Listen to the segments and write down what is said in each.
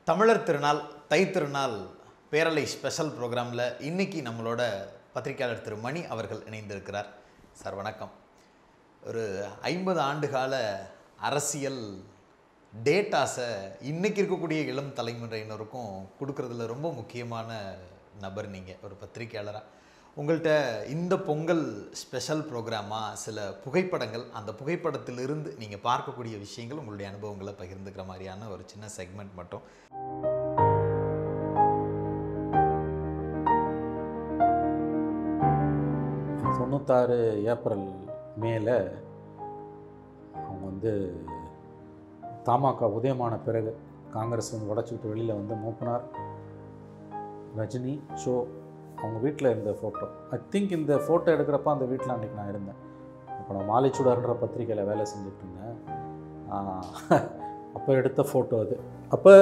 தமிழர் திருநாள் தை திருநாள் பேரலை ஸ்பெஷல் ப்ரோக்ராமில் இன்னைக்கு நம்மளோட பத்திரிகையாளர் திரு மணி அவர்கள் இணைந்திருக்கிறார் சார் வணக்கம் ஒரு ஐம்பது ஆண்டுகால அரசியல் டேட்டாஸை இன்னைக்கு இருக்கக்கூடிய இளம் தலைமுறையினருக்கும் கொடுக்கறதுல ரொம்ப முக்கியமான நபர் நீங்கள் ஒரு பத்திரிகையாளராக உங்கள்கிட்ட இந்த பொங்கல் ஸ்பெஷல் ப்ரோக்ராமாக சில புகைப்படங்கள் அந்த புகைப்படத்திலிருந்து நீங்கள் பார்க்கக்கூடிய விஷயங்கள் உங்களுடைய அனுபவங்களை பகிர்ந்துக்கிற மாதிரியான ஒரு சின்ன செக்மெண்ட் மட்டும் தொண்ணூத்தாறு ஏப்ரல் மேல அவங்க வந்து தமாக உதயமான பிறகு காங்கிரஸ் வந்து உடச்சிக்கிட்டு வெளியில் வந்து மூப்பனார் ரஜினி ஷோ அவங்க வீட்டில் இருந்த ஃபோட்டோ ஐ திங்க் இந்த ஃபோட்டோ எடுக்கிறப்ப அந்த வீட்டில் அன்றைக்கி நான் இருந்தேன் அப்போ நான் மாலைச்சுடர்ன்ற பத்திரிக்கையில் வேலை செஞ்சுட்டு இருந்தேன் அப்போ எடுத்த ஃபோட்டோ அது அப்போ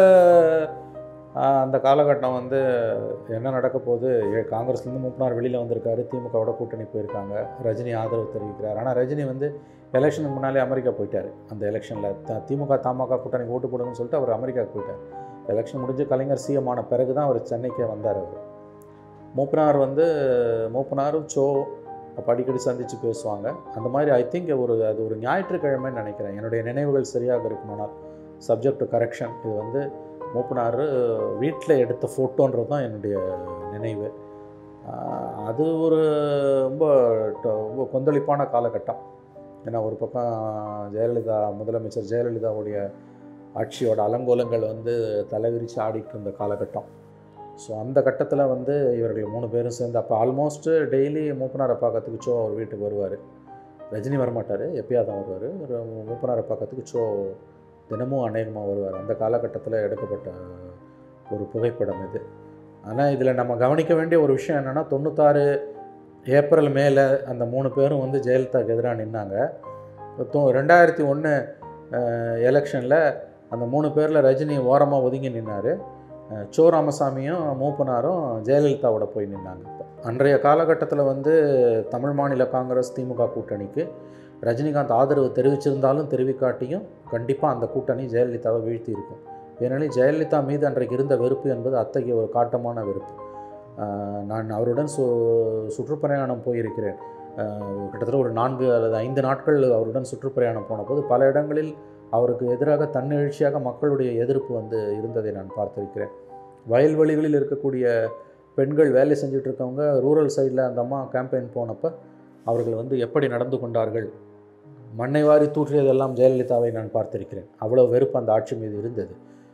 அந்த காலகட்டம் வந்து என்ன நடக்க போகுது ஏ- காங்கிரஸ்லேருந்து மூப்பனார் வெளியில் வந்திருக்காரு திமுகவோட கூட்டணி போயிருக்காங்க ரஜினி ஆதரவு தெரிவிக்கிறார் ஆனால் ரஜினி வந்து எலெக்ஷனுக்கு முன்னாலே அமெரிக்கா போயிட்டார் அந்த எலெக்ஷனில் த திமுக தமாக கூட்டணி ஓட்டு போடுங்கன்னு சொல்லிட்டு அவர் அமெரிக்காவுக்கு போயிட்டார் எலெக்ஷன் முடிஞ்சு கலைஞர் சிஎம் ஆன பிறகு தான் அவர் சென்னைக்கே வந்தார் அவர் மூப்பனார் வந்து மூப்பனாரும் சோ அப்போ அடிக்கடி சந்தித்து பேசுவாங்க அந்த மாதிரி ஐ திங்க் ஒரு அது ஒரு ஞாயிற்றுக்கிழமைன்னு நினைக்கிறேன் என்னுடைய நினைவுகள் சரியாக இருக்குமானால் சப்ஜெக்ட் கரெக்ஷன் இது வந்து மூப்பனார் வீட்டில் எடுத்த ஃபோட்டோன்றது தான் என்னுடைய நினைவு ஆஹ் அது ஒரு ரொம்ப ட- ரொம்ப கொந்தளிப்பான காலகட்டம் ஏன்னா ஒரு பக்கம் ஜெயலலிதா முதலமைச்சர் ஜெயலலிதாவுடைய ஆட்சியோட அலங்கோலங்கள் வந்து தலைவிரித்து ஆடிட்டு இருந்த காலகட்டம் ஸோ அந்த கட்டத்தில் வந்து இவர்கள் மூணு பேரும் சேர்ந்து அப்போ ஆல்மோஸ்ட் டெய்லி மூப்பனாரை பார்க்கறதுக்கு சோ அவர் வீட்டுக்கு வருவார் ரஜினி வரமாட்டார் எப்பயாவது தான் வருவார் ஒரு மூப்பனாரை பார்க்கறதுக்கு சோ தினமும் அநேகமாக வருவார் அந்த காலகட்டத்தில் எடுக்கப்பட்ட ஒரு புகைப்படம் இது ஆனால் இதில் நம்ம கவனிக்க வேண்டிய ஒரு விஷயம் என்னென்னா தொண்ணூத்தாறு ஏப்ரல் மேலே அந்த மூணு பேரும் வந்து ஜெயலலிதாவுக்கு எதிராக நின்னாங்க தொ ரெண்டாயிரத்தி ஒன்று எலெக்ஷனில் அந்த மூணு பேரில் ரஜினி ஓரமாக ஒதுங்கி நின்னார் சோ ராமசாமியும் மூப்பனாரும் ஜெயலலிதாவோட போய் நின்னாங்க இப்போ அன்றைய காலகட்டத்தில் வந்து தமிழ் மாநில காங்கிரஸ் திமுக கூட்டணிக்கு ரஜினிகாந்த் ஆதரவு தெரிவிச்சிருந்தாலும் தெரிவிக்காட்டியும் கண்டிப்பாக அந்த கூட்டணி ஜெயலலிதாவை வீழ்த்தி இருக்கும் ஏனெனில் ஜெயலலிதா மீது அன்றைக்கு இருந்த வெறுப்பு என்பது அத்தகைய ஒரு காட்டமான வெறுப்பு ஆஹ் நான் அவருடன் சு சுற்றுப்பிரயாணம் போயிருக்கிறேன் ஆஹ் கிட்டத்தட்ட ஒரு நான்கு அல்லது ஐந்து நாட்கள் அவருடன் சுற்றுப்பிரயாணம் போனபோது பல இடங்களில் அவருக்கு எதிராக தன்னெழுச்சியாக மக்களுடைய எதிர்ப்பு வந்து இருந்ததை நான் பார்த்திருக்கிறேன் வயல்வெளிகளில் இருக்கக்கூடிய பெண்கள் வேலை செஞ்சுட்டு இருக்கவங்க ரூரல் சைடில் அந்த அம்மா கேம்பெயின் போனப்போ அவர்கள் வந்து எப்படி நடந்து கொண்டார்கள் மண்ணை வாரி தூற்றியதெல்லாம் ஜெயலலிதாவை நான் பார்த்திருக்கிறேன் அவ்வளோ வெறுப்பு அந்த ஆட்சி மீது இருந்தது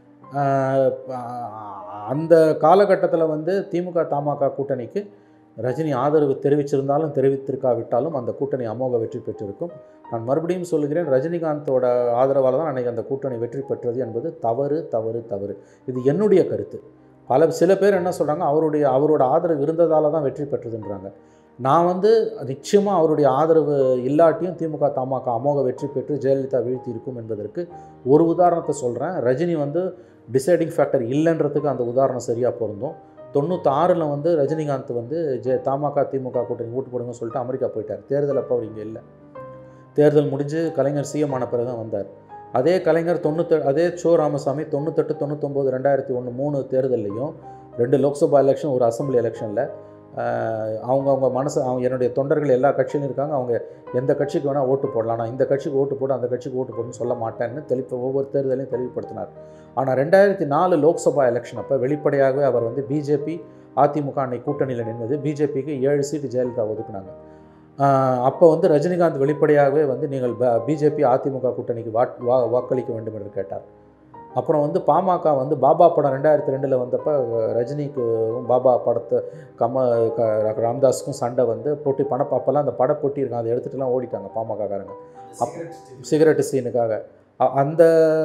ஆஹ் அந்த காலகட்டத்தில் வந்து திமுக தமாக கூட்டணிக்கு ரஜினி ஆதரவு தெரிவிச்சிருந்தாலும் தெரிவித்திருக்காவிட்டாலும் அந்த கூட்டணி அமோக வெற்றி பெற்றிருக்கும் நான் மறுபடியும் சொல்லுகிறேன் ரஜினிகாந்தோட ஆதரவால் தான் அன்றைக்கி அந்த கூட்டணி வெற்றி பெற்றது என்பது தவறு தவறு தவறு இது என்னுடைய கருத்து பல சில பேர் என்ன சொல்கிறாங்க அவருடைய அவரோட ஆதரவு இருந்ததால தான் வெற்றி பெற்றதுன்றாங்க நான் வந்து நிச்சயமாக அவருடைய ஆதரவு இல்லாட்டியும் திமுக தமாக அமோக வெற்றி பெற்று ஜெயலலிதா வீழ்த்தி இருக்கும் என்பதற்கு ஒரு உதாரணத்தை சொல்கிறேன் ரஜினி வந்து டிசைடிங் ஃபேக்டர் இல்லைன்றதுக்கு அந்த உதாரணம் சரியாக பொருந்தும் தொண்ணூத்தாறில் வந்து ரஜினிகாந்த் வந்து ஜெ தமாக திமுக கூட்டணி ஓட்டு போடுங்கன்னு சொல்லிட்டு அமெரிக்கா போயிட்டார் தேர்தல் அப்போ அவர் இங்கே இல்லை தேர்தல் முடிஞ்சு கலைஞர் சிஎம் ஆன பிறகு தான் வந்தார் அதே கலைஞர் தொண்ணூத்தெ அதே சோ ராமசாமி தொண்ணூத்தெட்டு தொண்ணூத்தொம்பது ரெண்டாயிரத்தி ஒன்று மூணு தேர்தல்லையும் ரெண்டு லோக்சபா எலெக்ஷன் ஒரு அசம்பிளி எலெக்ஷனில் அவங்க அவங்க மனசு அவங்க என்னுடைய தொண்டர்கள் எல்லா கட்சியிலும் இருக்காங்க அவங்க எந்த கட்சிக்கு வேணால் ஓட்டு போடலாம் நான் இந்த கட்சிக்கு ஓட்டு போடு அந்த கட்சிக்கு ஓட்டு போடுன்னு சொல்ல மாட்டேன்னு தெளிப்பு ஒவ்வொரு தேர்தலையும் தெளிவுபடுத்தினார் ஆனால் ரெண்டாயிரத்தி நாலு லோக்சபா எலெக்ஷன் அப்போ வெளிப்படையாகவே அவர் வந்து பிஜேபி அதிமுக அன்னைக்கு கூட்டணியில் நின்னது பிஜேபிக்கு ஏழு சீட்டு ஜெயலலிதா ஒதுக்குனாங்க அப்போ வந்து ரஜினிகாந்த் வெளிப்படையாகவே வந்து நீங்கள் பிஜேபி அதிமுக கூட்டணிக்கு வாட் வா வாக்களிக்க வேண்டும் என்று கேட்டார் அப்புறம் வந்து பாமக வந்து பாபா படம் ரெண்டாயிரத்தி ரெண்டில் வந்தப்போ ரஜினிக்கும் பாபா படத்தை கம க- ராம்தாஸுக்கும் சண்டை வந்து போட்டி பண அப்போல்லாம் அந்த பட போட்டி இருக்கும் அதை எடுத்துட்டுலாம் ஓடிட்டாங்க பாமகக்காரங்க அப் சிகரெட்டு சீனுக்காக அ- அந்த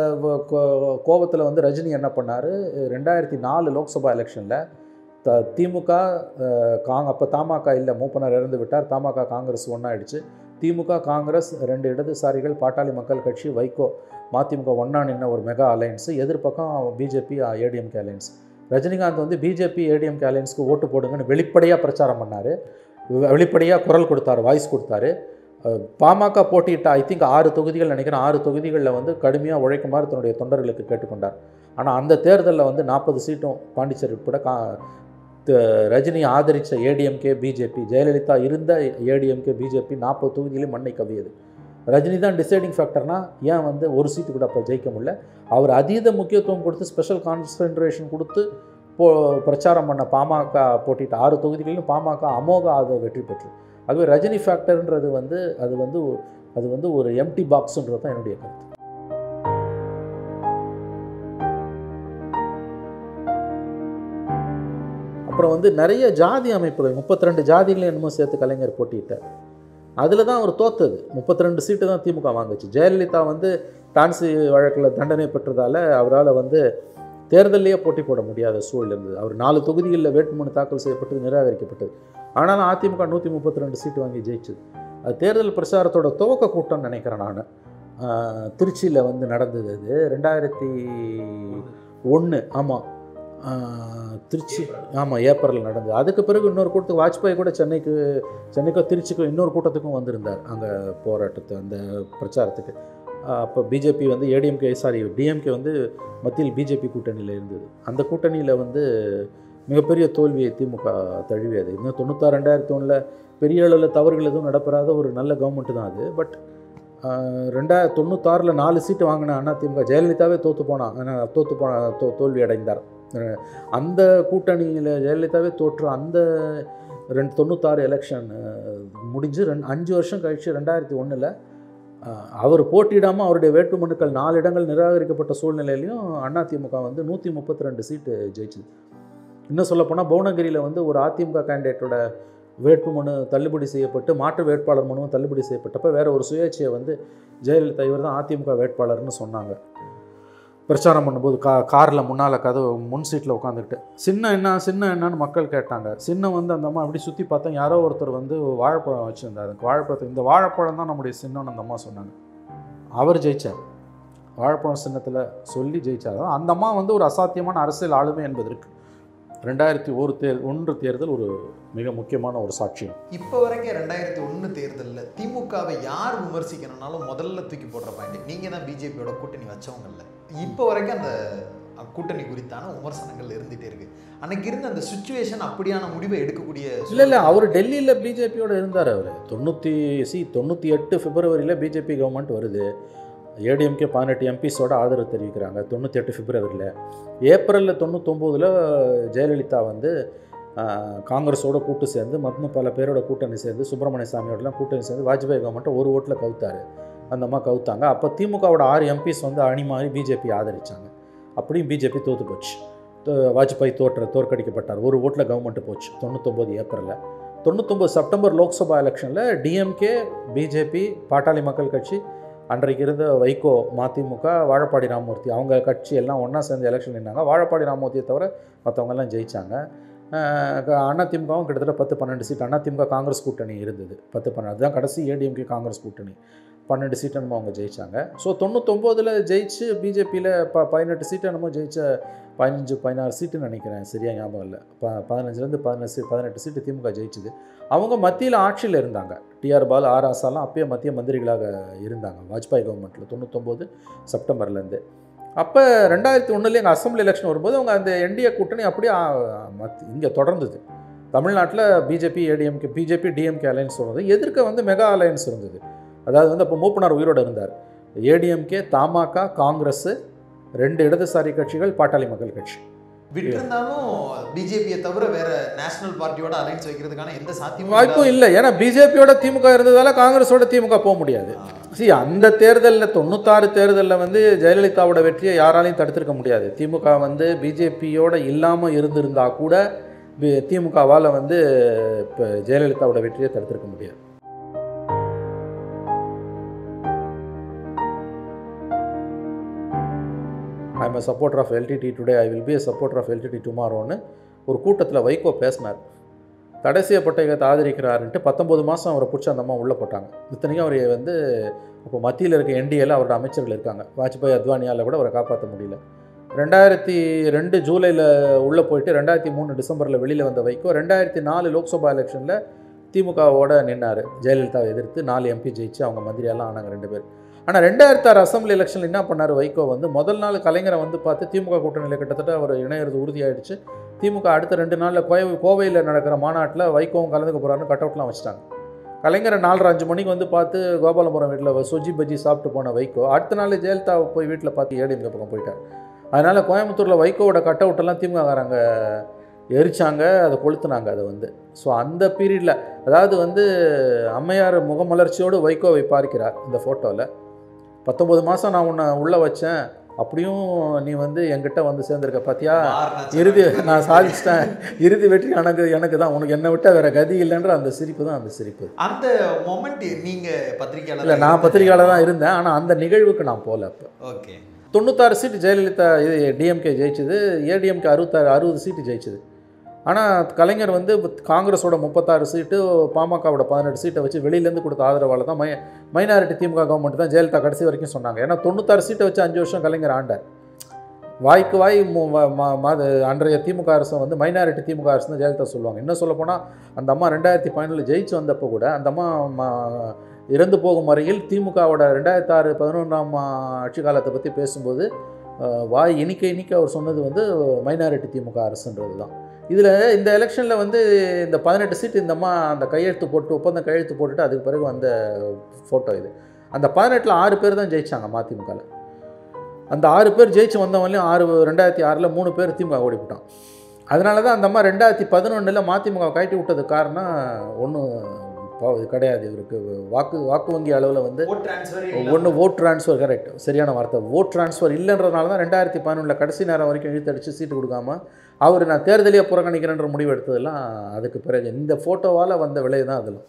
கோபத்தில் வந்து ரஜினி என்ன பண்ணார் ரெண்டாயிரத்தி நாலு லோக்சபா எலெக்ஷனில் த திமுக அஹ், காங் அப்போ தமாக இல்லை மூப்பனார் இறந்து விட்டார் தமாக காங்கிரஸ் ஒன்றாயிடுச்சு திமுக காங்கிரஸ் ரெண்டு இடதுசாரிகள் பாட்டாளி மக்கள் கட்சி வைகோ மதிமுக ஒன்றா நின்ன ஒரு மெகா அலையன்ஸு எதிர்பக்கம் பிஜேபி ஏடிஎம்கே அலையன்ஸ் ரஜினிகாந்த் வந்து பிஜேபி ஏடிஎம்கே அலையன்ஸ்க்கு ஓட்டு போடுங்கன்னு வெளிப்படையாக பிரச்சாரம் பண்ணார் வெளிப்படையாக குரல் கொடுத்தாரு வாய்ஸ் கொடுத்தாரு அஹ், பாமக போட்டியிட்ட ஐ திங்க் ஆறு தொகுதிகள் நினைக்கிறேன் ஆறு தொகுதிகளில் வந்து கடுமையாக உழைக்குமாறு தன்னுடைய தொண்டர்களுக்கு கேட்டுக்கொண்டார் ஆனால் அந்த தேர்தலில் வந்து நாற்பது சீட்டும் பாண்டிச்சேரி உட்பட கா த- ரஜினி ஆதரித்த ஏடிஎம்கே பிஜேபி ஜெயலலிதா இருந்த ஏடிஎம்கே பிஜேபி நாற்பது தொகுதியிலும் மண்ணை கவியது ரஜினி தான் டிசைடிங் ஃபேக்டர்னா ஏன் வந்து ஒரு சீட்டு கூட அப்போ ஜெயிக்க முடியல அவர் அதீத முக்கியத்துவம் கொடுத்து ஸ்பெஷல் கான்சன்ட்ரேஷன் கொடுத்து போ பிரச்சாரம் பண்ண பாமக போட்டிட்டு ஆறு தொகுதிகளிலும் பாமக அமோக ஆதரவு வெற்றி பெற்று ஆகவே ரஜினி ஃபேக்டர்ன்றது வந்து அது வந்து ஒ- அது வந்து ஒரு எம்டி பாக்ஸுன்றது தான் என்னுடைய கருத்து அப்புறம் வந்து நிறைய ஜாதி அமைப்புகள் 32 ஜாதிகளையும் என்னமோ சேர்த்து கலைஞர் போட்டியிட்டார் அதில் தான் அவர் தோத்தது 32 சீட்டு தான் திமுக வாங்குச்சு ஜெயலலிதா வந்து டான்சி வழக்கில் தண்டனை பெற்றதால அவரால் வந்து தேர்தலையே போட்டி போட முடியாத சூழல் இருந்தது அவர் நாலு தொகுதிகளில் வேட்புமனு தாக்கல் செய்யப்பட்டது நிராகரிக்கப்பட்டது ஆனாலும் அதிமுக நூற்றி முப்பத்தி ரெண்டு சீட்டு வாங்கி ஜெயிச்சது அது தேர்தல் பிரச்சாரத்தோட துவக்க கூட்டம்னு நினைக்கிறேன் நான் திருச்சியில் வந்து நடந்தது அது ரெண்டாயிரத்தி ஒன்று ஆமாம் திருச்சி ஆமாம் ஏப்ரலில் நடந்தது அதுக்கு பிறகு இன்னொரு கூட்டத்துக்கு வாஜ்பாய் கூட சென்னைக்கு சென்னைக்கோ திருச்சிக்கோ இன்னொரு கூட்டத்துக்கும் வந்திருந்தார் அங்கே போராட்டத்து அந்த பிரச்சாரத்துக்கு அப்போ பிஜேபி வந்து ஏடிஎம்கே சாரி டிஎம்கே வந்து மத்தியில் பிஜேபி கூட்டணியில் இருந்தது அந்த கூட்டணியில் வந்து மிகப்பெரிய தோல்வியை திமுக தழுவியது இன்னும் தொண்ணூத்தாறு ரெண்டாயிரத்தி ஒன்றில் பெரிய அளவில் தவறுகள் எதுவும் நடப்பெறாத ஒரு நல்ல கவர்மெண்ட்டு தான் அது பட் ரெண்டாயிரத்தி தொண்ணூத்தாறில் நாலு சீட்டு வாங்கின அதிமுக ஜெயலலிதாவே தோற்று போனான் ஆனால் தோற்று போன தோ தோல்வி அடைந்தார் அஹ் அந்த கூட்டணியில் ஜெயலலிதாவே தோற்று அந்த ரெண்டு தொண்ணூத்தாறு எலெக்ஷன் முடிஞ்சு ரெண்டு அஞ்சு வருஷம் கழிச்சு ரெண்டாயிரத்தி ஒன்றில் அவர் போட்டியிடாமல் அவருடைய வேட்புமனுக்கள் நாலு இடங்கள் நிராகரிக்கப்பட்ட சூழ்நிலையிலையும் அதிமுக வந்து நூற்றி முப்பத்தி ரெண்டு சீட்டு ஜெயிச்சுது இன்னும் சொல்லப்போனால் புவனகிரியில் வந்து ஒரு அதிமுக கேண்டிடேட்டோட வேட்புமனு தள்ளுபடி செய்யப்பட்டு மாற்று வேட்பாளர் மனுவும் தள்ளுபடி செய்யப்பட்டப்ப வேற ஒரு சுயேட்சையை வந்து ஜெயலலிதா இவர் தான் அதிமுக வேட்பாளர்னு சொன்னாங்க பிரச்சாரம் பண்ணும்போது கா காரில் முன்னால் கதவு முன் சீட்டில் உட்காந்துக்கிட்டு சின்ன என்ன சின்ன என்னன்னு மக்கள் கேட்டாங்க சின்ன வந்து அந்த அம்மா அப்படி சுற்றி பார்த்தா யாரோ ஒருத்தர் வந்து வாழைப்பழம் வச்சுருந்தார் அந்த வாழைப்பழத்துக்கு இந்த வாழைப்பழம் தான் நம்முடைய சின்னம்னு அந்த அம்மா சொன்னாங்க அவர் ஜெயிச்சார் வாழைப்பழம் சின்னத்தில் சொல்லி ஜெயிச்சார் அந்த அம்மா வந்து ஒரு அசாத்தியமான அரசியல் ஆளுமை என்பதற்கு ரெண்டாயிரத்தி ஒரு தேர் ஒன்று தேர்தல் ஒரு மிக முக்கியமான ஒரு சாட்சியம் இப்போ வரைக்கும் ரெண்டாயிரத்தி ஒன்று தேர்தலில் திமுகவை யார் விமர்சிக்கணும்னாலும் முதல்ல தூக்கி போடுற பாயிண்ட் நீங்கள் தான் பிஜேபியோட கூட்டணி வச்சவங்கல்ல இப்போ வரைக்கும் அந்த கூட்டணி குறித்தான விமர்சனங்கள் இருந்துகிட்டே இருக்கு அன்னைக்கு இருந்த அந்த சுச்சுவேஷன் அப்படியான முடிவை எடுக்கக்கூடிய இல்லை இல்லை அவர் டெல்லியில் பிஜேபியோட இருந்தார் அவர் தொண்ணூற்றி சி தொண்ணூற்றி எட்டு பிப்ரவரியில் பிஜேபி கவர்மெண்ட் வருது ஏடிஎம்கே பதினெட்டு எம்பிஸோட ஆதரவு தெரிவிக்கிறாங்க தொண்ணூற்றி எட்டு பிப்ரவரியில் ஏப்ரலில் தொண்ணூத்தொம்போதில் ஜெயலலிதா வந்து ஆஹ், காங்கிரஸோட கூட்டு சேர்ந்து மற்றும் பல பேரோட கூட்டணி சேர்ந்து சுப்பிரமணிய சாமியோடலாம் கூட்டணி சேர்ந்து வாஜ்பாய் கவர்மெண்ட்டை ஒரு ஓட்டில் கவுத்தாரு அந்த அம்மா கவுத்தாங்க அப்போ திமுகவோட ஆறு எம்பிஸ் வந்து அணி மாறி பிஜேபி ஆதரிச்சாங்க அப்படியும் பிஜேபி தோற்று போச்சு தோ- வாஜ்பாய் தோற்ற தோற்கடிக்கப்பட்டார் ஒரு ஓட்டில் கவர்மெண்ட்டு போச்சு தொண்ணூத்தொம்பது ஏப்ரலில் தொண்ணூத்தொம்பது செப்டம்பர் லோக்சபா எலெக்ஷனில் டிஎம்கே பிஜேபி பாட்டாளி மக்கள் கட்சி அன்றைக்கு இருந்த வைகோ மதிமுக வாழப்பாடி ராமமூர்த்தி அவங்க கட்சி எல்லாம் ஒன்றா சேர்ந்து எலெக்ஷன் நின்னாங்க வாழப்பாடி ராமமூர்த்தியை தவிர மற்றவங்கெல்லாம் ஜெயித்தாங்க அதிமுகவும் கிட்டத்தட்ட பத்து பன்னெண்டு சீட் அதிமுக காங்கிரஸ் கூட்டணி இருந்தது பத்து பன்னெண்டு அதுதான் கடைசி ஏடிஎம்கே காங்கிரஸ் கூட்டணி பன்னெண்டு சீட் என்னமோ அவங்க ஜெயித்தாங்க ஸோ தொண்ணூத்தொம்போதில் ஜெயிச்சு பிஜேபியில் ப பதினெட்டு சீட் என்னமோ ஜெயிச்ச பதினஞ்சு பதினாறு சீட்டுன்னு நினைக்கிறேன் சரியாக ஞாபகம் இல்லை ப பதினஞ்சுலேருந்து பதினஞ்சு சீ பதினெட்டு சீட்டு திமுக ஜெயிச்சுது அவங்க மத்தியில் ஆட்சியில் இருந்தாங்க டிஆர் பால் ஆர் ஆசாலாம் அப்பயே மத்திய மந்திரிகளாக இருந்தாங்க வாஜ்பாய் கவர்மெண்ட்டில் தொண்ணூத்தொம்போது செப்டம்பர்லேருந்து அப்போ ரெண்டாயிரத்தி ஒன்றுல எங்கள் அசம்பிளி எலெக்ஷன் வரும்போது அவங்க அந்த என்டிஏ கூட்டணி அப்படியே ஆ, மத் இங்கே தொடர்ந்தது தமிழ்நாட்டில் BJP ADMK BJP DMK alliance இருந்தது எதிர்க்க வந்து மெகா அலையன்ஸ் இருந்தது அதாவது வந்து அப்போ மூப்பனார் உயிரோடு இருந்தார் ஏடிஎம்கே தமாக காங்கிரஸ் ரெண்டு இடதுசாரி கட்சிகள் பாட்டாளி மக்கள் கட்சி விட்டிருந்தாலும் பிஜேபியை தவிர வேற நேஷனல் பார்ட்டியோட அலைன்ஸ் வைக்கிறதுக்கான எந்த சாத்தியமும் வாய்ப்பும் இல்லை ஏன்னா பிஜேபியோட திமுக இருந்ததால காங்கிரஸோட திமுக போக முடியாது சி அந்த தேர்தலில் தொண்ணூத்தாறு தேர்தலில் வந்து ஜெயலலிதாவோட வெற்றியை யாராலையும் தடுத்திருக்க முடியாது திமுக வந்து பிஜேபியோட இல்லாமல் இருந்திருந்தா கூட பி- திமுகவால் வந்து இப்போ ஜெயலலிதாவோட வெற்றியை தடுத்திருக்க முடியாது I am a supporter of LTT today I will be a supporter of LTT டுமாரோன்னு ஒரு கூட்டத்தில் வைகோ பேசினார் தடை செய்யப்பட்ட இயக்கத்தை ஆதரிக்கிறாருன்ட்டு பத்தொம்பது மாதம் அவரை பிடிச்சி அந்த அம்மா உள்ளே போட்டாங்க இத்தனைக்கும் அவர் வந்து அப்போ மத்தியில் இருக்க என்டிஏல அவரோட அமைச்சர்கள் இருக்காங்க வாஜ்பாய் அத்வானியால் கூட அவரை காப்பாற்ற முடியல ரெண்டாயிரத்தி ரெண்டு ஜூலையில் உள்ளே போயிட்டு ரெண்டாயிரத்தி மூணு டிசம்பரில் வெளியில் வந்த வைகோ ரெண்டாயிரத்தி நாலு லோக்சபா எலெக்ஷனில் திமுகவோட நின்னார் ஜெயலலிதாவை எதிர்த்து நாலு எம்பி ஜெயிச்சு அவங்க மந்திரியெல்லாம் ஆனாங்க ரெண்டு பேர் ஆனால் ரெண்டாயிரத்தி ஆறு அசம்பிளி எலெக்ஷனில் என்ன பண்ணார் வைகோ வந்து முதல் நாள் கலைஞரை வந்து பார்த்து திமுக கூட்டணியில் கிட்டத்தட்ட அவர் இணையிறது உறுதியாயிடுச்சு திமுக அடுத்த ரெண்டு நாளில் கோவை கோவையில் நடக்கிற மாநாட்டில் வைகோவும் கலந்துக்க போகிறாருன்னு கட் அவுட்லாம் வச்சுட்டாங்க கலைஞரை நாலரை அஞ்சு மணிக்கு வந்து பார்த்து கோபாலபுரம் வீட்டில் சொஜி பஜ்ஜி சாப்பிட்டு போன வைகோ அடுத்த நாள் ஜெயலலிதா போய் வீட்டில் பார்த்து ஏடிஎம்கே பக்கம் போயிட்டார் அதனால் கோயம்புத்தூரில் வைகோவோட கட் அவுட்டெல்லாம் திமுககாரங்க எரிச்சாங்க அதை கொளுத்துனாங்க அதை வந்து ஸோ அந்த பீரியடில் அதாவது வந்து அம்மையார் முகமலர்ச்சியோடு வைகோவை பார்க்கிறார் இந்த ஃபோட்டோவில் பத்தொம்பது மாதம் நான் உன்னை உள்ளே வச்சேன் அப்படியும் நீ வந்து என்கிட்ட வந்து சேர்ந்துருக்க பார்த்தியா இறுதி நான் சாதிச்சிட்டேன் இறுதி வெற்றி எனக்கு எனக்கு தான் உனக்கு என்னை விட்டால் வேறு கதி இல்லைன்ற அந்த சிரிப்பு தான் அந்த சிரிப்பு அந்த மொமெண்ட் நீங்க பத்திரிக்கையாளர் இல்லை நான் பத்திரிகையாளர் தான் இருந்தேன் ஆனால் அந்த நிகழ்வுக்கு நான் போகல அப்போ ஓகே தொண்ணூத்தாறு சீட்டு ஜெயலலிதா இது டிஎம்கே ஜெயிச்சது ஏடிஎம்கே அறுபத்தாறு அறுபது சீட்டு ஜெயிச்சது ஆனால் கலைஞர் வந்து காங்கிரஸோட முப்பத்தாறு சீட்டு பாமகவோட பதினெட்டு சீட்டை வச்சு வெளியிலேருந்து கொடுத்த ஆதரவால் தான் மை மைனாரிட்டி திமுக கவர்மெண்ட் தான் ஜெயலலிதா கடைசி வரைக்கும் சொன்னாங்க ஏன்னா தொண்ணூத்தாறு சீட்டை வச்சு அஞ்சு வருஷம் கலைஞர் ஆண்டார் வாய்க்கு வாய் மு- ம- ம- ம- அன்றைய திமுக அரசு வந்து மைனாரிட்டி திமுக அரசு தான் ஜெயலலிதா சொல்லுவாங்க இன்னும் சொல்லப்போனால் அந்த அம்மா ரெண்டாயிரத்தி பதினொன்றில் ஜெயிச்சு வந்தப்போ கூட அந்த அம்மா ம- இறந்து போகும் வரையில் திமுகவோட ரெண்டாயிரத்தி ஆறு பதினொன்றாம் ஆட்சி காலத்தை பற்றி பேசும்போது அஹ், வாய் இனிக்க இனிக்க அவர் சொன்னது வந்து மைனாரிட்டி திமுக அரசுன்றது தான் இதில் இந்த எலெக்ஷனில் வந்து இந்த பதினெட்டு சீட்டு இந்த அம்மா அந்த கையெழுத்து போட்டு ஒப்பந்தம் கையெழுத்து போட்டுட்டு அதுக்கு பிறகு வந்த ஃபோட்டோ இது அந்த பதினெட்டில் ஆறு பேர் தான் ஜெயிச்சாங்க மதிமுகவில் அந்த ஆறு பேர் ஜெயிச்சு வந்தவங்களையும் ஆறு ரெண்டாயிரத்தி ஆறில் மூணு பேர் திமுக ஓடிவிட்டான் அதனால தான் அந்த அம்மா ரெண்டாயிரத்தி பதினொன்றில் மதிமுக கழட்டி விட்டதுக்கு காரணம் ஒன்றும் கிடையாது இவருக்கு வாக்கு வாக்கு வங்கி அளவில் வந்து ஓட் ட்ரான்ஸ்ஃபர் ஒன்று ஓட் ட்ரான்ஸ்ஃபர் கரெக்ட் சரியான வார்த்தை ஓட் ட்ரான்ஸ்ஃபர் இல்லைன்றதுனால தான் ரெண்டாயிரத்தி பதினொன்றில் கடைசி நேரம் வரைக்கும் இழுத்தடிச்சு சீட்டு கொடுக்காம அவர் நான் தேர்தலையே புறக்கணிக்கிறேன்ற முடிவு எடுத்ததெல்லாம் அதுக்கு பிறகு இந்த ஃபோட்டோவால் வந்த விலை தான் அதில்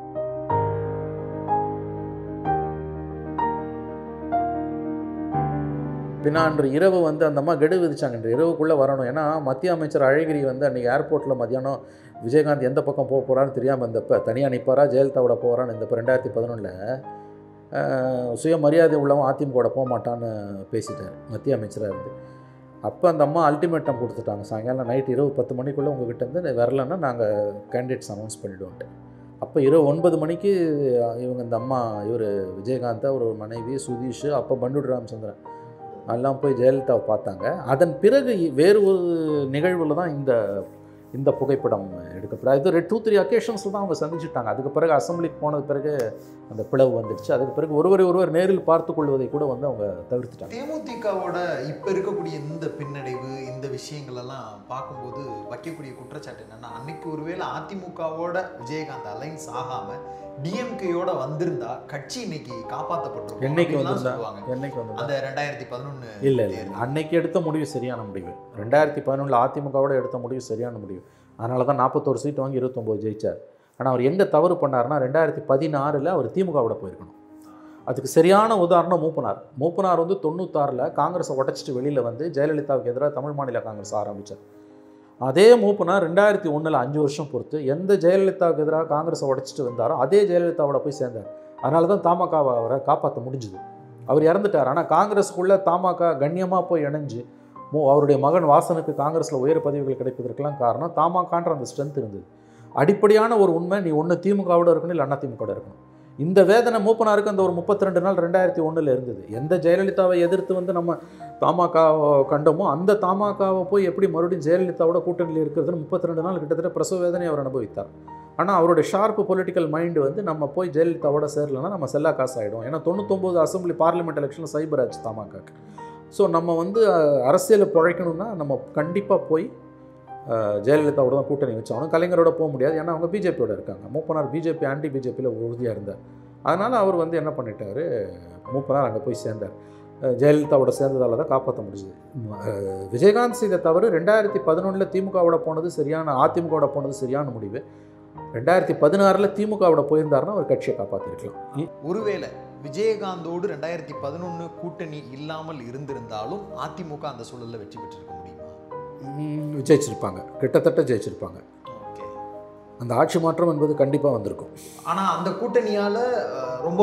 பின்னா அன்று இரவு வந்து அந்த அம்மா கெடு விதிச்சாங்க இன்று இரவுக்குள்ளே வரணும் ஏன்னா மத்திய அமைச்சர் அழகிரி வந்து அன்றைக்கி ஏர்போர்ட்டில் மத்தியானம் விஜயகாந்த் எந்த பக்கம் போக போகிறான்னு தெரியாமல் இருந்தப்ப தனியாக நிற்பாரா ஜெயலலிதாவோட போகிறான்னு இருந்தப்போ ரெண்டாயிரத்தி பதினொன்றில் சுயமரியாதை உள்ளவன் அதிமுகவோட போக மாட்டான்னு பேசிட்டார் மத்திய அமைச்சராக இருந்து அப்போ அந்த அம்மா அல்டிமேட்டம் கொடுத்துட்டாங்க சாயங்காலம் நைட் இரவு பத்து மணிக்குள்ளே உங்ககிட்ட இருந்து வரலன்னா நாங்கள் கேண்டிடேட்ஸ் அனௌன்ஸ் பண்ணிவிடுவோன்ட்டு அப்போ இரவு ஒன்பது மணிக்கு இவங்க இந்த அம்மா இவர் விஜயகாந்த் அவர் மனைவி சுதீஷ் அப்போ பண்டுடு ராமச்சந்திரன் எல்லாம் போய் ஜெயலலிதாவை பார்த்தாங்க அதன் பிறகு வேறு ஒரு நிகழ்வில் தான் இந்த இந்த புகைப்படம் எடுக்கப்படாது இது டூ த்ரீ அக்கேஷன்ஸில் தான் அவங்க சந்திச்சுட்டாங்க அதுக்கு பிறகு அசம்பிளிக்கு போனது பிறகு அந்த பிளவு வந்துடுச்சு அதுக்கு பிறகு ஒருவரை ஒருவர் நேரில் பார்த்து கொள்வதை கூட வந்து அவங்க தவிர்த்துட்டாங்க தேமுதிகவோட இப்ப இருக்கக்கூடிய இந்த பின்னடைவு இந்த விஷயங்கள் எல்லாம் பார்க்கும்போது வைக்கக்கூடிய குற்றச்சாட்டு என்னன்னா அன்னைக்கு ஒருவேளை அதிமுகவோட விஜயகாந்த் அலைன்ஸ் ஆகாம டிஎம்கேயோட வந்திருந்தா கட்சி இன்னைக்கு காப்பாற்றப்பட்டிருக்கும் என்னைக்கு அப்படின்லாம் வந்திருந்தா? சொல்லுவாங்க என்னைக்கு வந்து அந்த ரெண்டாயிரத்தி பதினொன்னு இல்லை இல்லை இல்லை. அன்னைக்கு எடுத்த முடிவு சரியான முடிவு ரெண்டாயிரத்தி பதினொன்றில் அதிமுகவோட எடுத்த முடிவு சரியான முடிவு அதனால தான் நாற்பத்தோரு சீட் வாங்கி இருபத்தொம்போது ஜெயிச்சார் ஆனால் அவர் எங்கே தவறு பண்ணார்னா ரெண்டாயிரத்தி பதினாறில் அவர் திமுகவோட போயிருக்கணும் அதுக்கு சரியான உதாரணம் மூப்பனார் மூப்பனார் வந்து தொண்ணூத்தாறில் காங்கிரஸை உடைச்சிட்டு வெளியில் வந்து ஜெயலலிதாவுக்கு எதிராக தமிழ் மாநில காங்கிரஸ் ஆரம்பித்தார் அதே மூப்பனார் ரெண்டாயிரத்தி ஒன்றில் அஞ்சு வருஷம் பொறுத்து எந்த ஜெயலலிதாவுக்கு எதிராக காங்கிரஸை உடைச்சிட்டு வந்தாரோ அதே ஜெயலலிதாவோட போய் சேர்ந்தார் அதனால தான் தமாகாவை அவரை காப்பாற்ற முடிஞ்சுது அவர் இறந்துட்டார் ஆனால் காங்கிரஸுக்குள்ளே தமாக கண்ணியமாக போய் இணைஞ்சு மோ அவருடைய மகன் வாசனுக்கு காங்கிரஸில் உயர் பதவிகள் கிடைப்பதற்கெல்லாம் காரணம் தமாகான்ற அந்த ஸ்ட்ரென்த் இருந்தது அடிப்படையான ஒரு உண்மை நீ ஒன்று திமுகவோட இருக்கணும் இல்லை அண்ணா திமுகவோட இருக்கணும் இந்த வேதனை மூப்பனாருக்கு அந்த ஒரு முப்பத்தி ரெண்டு நாள் ரெண்டாயிரத்தி ஒன்றில் இருந்தது எந்த ஜெயலலிதாவை எதிர்த்து வந்து நம்ம தமாகாவை கண்டோமோ அந்த தமாகாவை போய் எப்படி மறுபடியும் ஜெயலலிதாவோட கூட்டணியில் இருக்கிறதுன்னு முப்பத்தி ரெண்டு நாள் கிட்டத்தட்ட பிரசவ வேதனை அவர் அனுபவித்தார் ஆனால் அவருடைய ஷார்ப்பு பொலிட்டிக்கல் மைண்டு வந்து நம்ம போய் ஜெயலலிதாவோட சேரலன்னா நம்ம செல்லா காசு ஆகிடும் ஏன்னா தொண்ணூத்தொம்பது அசம்பிளி பார்லிமெண்ட் எலெக்ஷனில் சைபர் ஆச்சு தமாகாக்கு ஸோ நம்ம வந்து அஹ், அரசியலை பிழைக்கணும்னா நம்ம கண்டிப்பாக போய் அஹ், ஜெயலலிதாவோட தான் கூட்டணி வச்சாகணும் கலைஞரோட போக முடியாது ஏன்னா அவங்க பிஜேபியோட இருக்காங்க மூப்பனார் பிஜேபி ஆன்டி பிஜேபியில் உறுதியாக இருந்தார் அதனால் அவர் வந்து என்ன பண்ணிட்டாரு மூப்பனார் அங்கே போய் சேர்ந்தார் அஹ், ஜெயலலிதாவோட சேர்ந்ததால தான் காப்பாற்ற முடிஞ்சுது அஹ், விஜயகாந்த் செய்த தவறு ரெண்டாயிரத்தி பதினொன்றில் திமுகவோட போனது சரியான அதிமுகவோட போனது சரியான முடிவு ரெண்டாயிரத்தி பதினாறில் திமுகவோட போயிருந்தாருன்னா அவர் கட்சியை காப்பாற்றிருக்கலாம் ஒருவேளை விஜயகாந்தோடு ரெண்டாயிரத்தி பதினொன்னு கூட்டணி இல்லாமல் இருந்திருந்தாலும் அதிமுக அந்த சூழல்ல வெற்றி பெற்றிருக்க முடியுமா ம், ஜெயிச்சிருப்பாங்க கிட்டத்தட்ட ஜெயிச்சிருப்பாங்க ஓகே அந்த ஆட்சி மாற்றம் என்பது கண்டிப்பாக வந்திருக்கும் ஆனா அந்த கூட்டணியால அஹ், ரொம்ப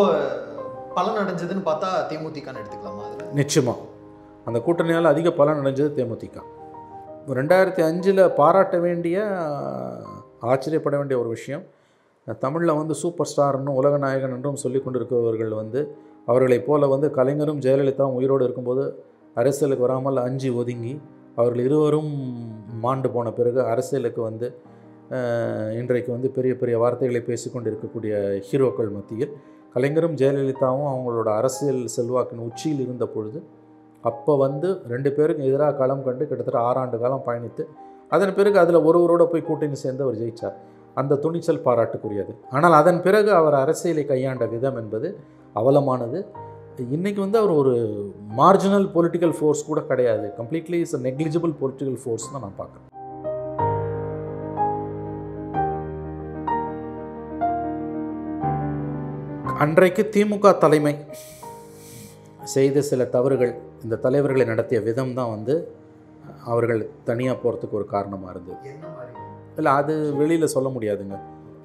பலன் அடைஞ்சதுன்னு பார்த்தா தேமுதிகன்னு எடுத்துக்கலாமா அதுல நிச்சயமாக அந்த கூட்டணியால் அதிக பலன் அடைஞ்சது தேமுதிக ரெண்டாயிரத்தி அஞ்சில் பாராட்ட வேண்டிய ஆச்சரியப்பட வேண்டிய ஒரு விஷயம் தமிழில் வந்து சூப்பர் ஸ்டார்னும் உலக நாயகன் என்றும் சொல்லி கொண்டிருக்கிறவர்கள் வந்து அவர்களைப் போல வந்து கலைஞரும் ஜெயலலிதாவும் உயிரோடு இருக்கும்போது அரசியலுக்கு வராமல் அஞ்சி ஒதுங்கி அவர்கள் இருவரும் மாண்டு போன பிறகு அரசியலுக்கு வந்து அஹ், இன்றைக்கு வந்து பெரிய பெரிய வார்த்தைகளை பேசிக்கொண்டு இருக்கக்கூடிய ஹீரோக்கள் மத்தியில் கலைஞரும் ஜெயலலிதாவும் அவங்களோட அரசியல் செல்வாக்கின் உச்சியில் இருந்த பொழுது அப்போ வந்து ரெண்டு பேருக்கும் எதிராக களம் கண்டு கிட்டத்தட்ட ஆறாண்டு காலம் பயணித்து அதன் பிறகு அதில் ஒருவரோட போய் கூட்டணி சேர்ந்து அவர் ஜெயிச்சார் அந்த துணிச்சல் பாராட்டுக்குரியது ஆனால் அதன் பிறகு அவர் அரசியலை கையாண்ட விதம் என்பது அவலமானது இன்றைக்கி வந்து அவர் ஒரு மார்ஜினல் பொலிட்டிக்கல் ஃபோர்ஸ் கூட கிடையாது completely is a negligible political force தான் நான் பார்க்குறேன் அன்றைக்கு திமுக தலைமை செய்த சில தவறுகள் இந்த தலைவர்களை நடத்திய விதம் தான் வந்து அவர்கள் தனியாக போகிறதுக்கு ஒரு காரணமாக இருந்தது இல்லை அது வெளியில் சொல்ல முடியாதுங்க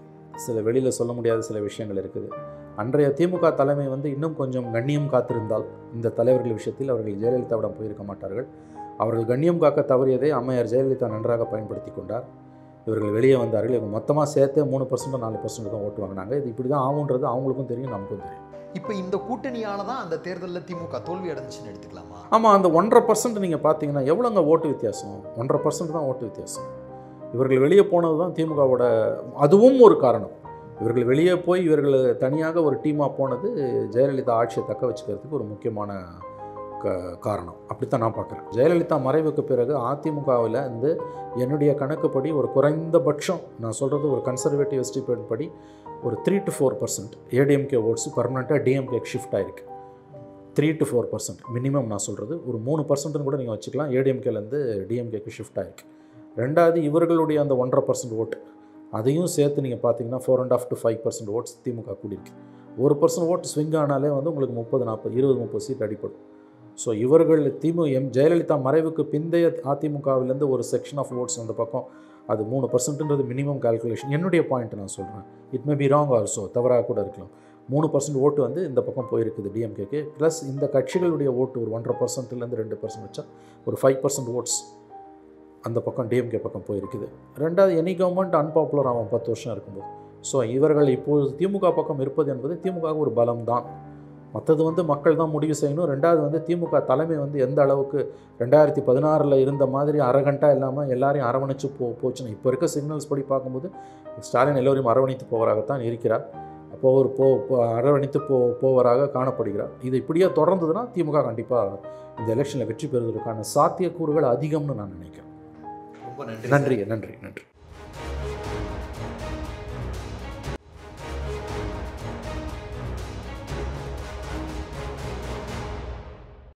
சில வெளியில் சொல்ல முடியாத சில விஷயங்கள் இருக்குது அன்றைய திமுக தலைமை வந்து இன்னும் கொஞ்சம் கண்ணியம் காத்திருந்தால் இந்த தலைவர்கள் விஷயத்தில் அவர்கள் ஜெயலலிதாவிடம் போயிருக்க மாட்டார்கள் அவர்கள் கண்ணியம் காக்க தவறியதை அம்மையார் ஜெயலலிதா நன்றாக பயன்படுத்தி கொண்டார் இவர்கள் வெளியே வந்தார்கள் இவங்க மொத்தமாக சேர்த்து மூணு பர்சன்ட் நாலு பர்சன்ட் தான் ஓட்டு வாங்கினாங்க இது இப்படி தான் ஆகுன்றது அவங்களுக்கும் தெரியும் நமக்கும் தெரியும் இப்போ இந்த கூட்டணியால தான் அந்த தேர்தலில் திமுக தோல்வி அடைஞ்சுன்னு எடுத்துக்கலாமா ஆமாம் அந்த ஒன்றரை பர்சன்ட் நீங்கள் பார்த்தீங்கன்னா எவ்வளோங்க ஓட்டு வித்தியாசம் ஒன்றரை பர்சன்ட் தான் ஓட்டு வித்தியாசம் இவர்கள் வெளியே போனது தான் திமுகவோட அதுவும் ஒரு காரணம் இவர்கள் வெளியே போய் இவர்கள் தனியாக ஒரு டீமாக போனது ஜெயலலிதா ஆட்சியை தக்க வச்சுக்கிறதுக்கு ஒரு முக்கியமான க காரணம் அப்படித்தான் நான் பார்க்குறேன் ஜெயலலிதா மறைவுக்கு பிறகு அதிமுகவில் வந்து என்னுடைய கணக்குப்படி ஒரு குறைந்தபட்சம் நான் சொல்கிறது ஒரு கன்சர்வேட்டிவ் எஸ்டிமேட் படி ஒரு three to four percent ADMK votes பர்மனெண்ட்டாக டிஎம்கேக்கு ஷிஃப்ட் ஆயிருக்கு three to four percent minimum நான் சொல்கிறது ஒரு மூணு பர்சன்ட்னு கூட நீங்கள் வச்சுக்கலாம் ஏடிஎம்கேலேருந்து டிஎம்கேக்கு ஷிஃப்ட் ஆயிருக்கு ரெண்டாவது இவர்களுடைய அந்த ஒன்றரை பர்சன்ட் ஓட்டு அதையும் சேர்த்து நீங்கள் பார்த்தீங்கன்னா four and half to five percent votes DMK கூடியிருக்கு ஒரு பர்சன்ட் ஓட்டு ஸ்விங் ஆனாலே வந்து உங்களுக்கு முப்பது நாற்பது இருபது முப்பது சீட் அடிப்படும் ஸோ இவர்கள் திமு எம் ஜெயலலிதா மறைவுக்கு பிந்தைய அதிமுகவிலேருந்து ஒரு செக்ஷன் ஆஃப் ஓட்ஸ் அந்த பக்கம் அது மூணு பர்சன்ட்ன்றது மினிமம் கால்குலேஷன் என்னுடைய பாயிண்ட் நான் சொல்கிறேன் it may be wrong also தவறாக கூட இருக்கலாம் மூணு பர்சன்ட் ஓட்டு வந்து இந்த பக்கம் போயிருக்குது டிஎம்கேக்கு ப்ளஸ் இந்த கட்சிகளுடைய ஓட்டு ஒரு ஒன்றரை பர்சன்ட்லேருந்து ரெண்டு பர்சன்ட் வச்சா ஒரு ஃபைவ் பர்சன்ட் ஓட்ஸ் அந்த பக்கம் டிஎம்கே பக்கம் போயிருக்குது ரெண்டாவது எனி கவர்மெண்ட் அன்பாப்புலர் ஆகும் பத்து வருஷம் இருக்கும்போது ஸோ இவர்கள் இப்போது திமுக பக்கம் இருப்பது என்பது திமுக ஒரு பலம் தான் மற்றது வந்து மக்கள் தான் முடிவு செய்யணும் ரெண்டாவது வந்து திமுக தலைமை வந்து எந்த அளவுக்கு ரெண்டாயிரத்தி பதினாறில் இருந்த மாதிரி அரகண்ட்டாக இல்லாமல் எல்லாரையும் அரவணைச்சு போ போச்சுன்னு இப்போ இருக்க சிக்னல்ஸ் படி பார்க்கும்போது ஸ்டாலின் எல்லோரையும் அரவணைத்து போவராகத்தான் இருக்கிறார் அப்போ ஒரு போ போ- அரவணைத்து போ போவராக காணப்படுகிறார் இது இப்படியே தொடர்ந்ததுன்னா திமுக கண்டிப்பாக இந்த எலெக்ஷனில் வெற்றி பெறுவதற்கான சாத்தியக்கூறுகள் அதிகம்னு நான் நினைக்கிறேன் ரொம்ப நன்றி நன்றி நன்றி நன்றி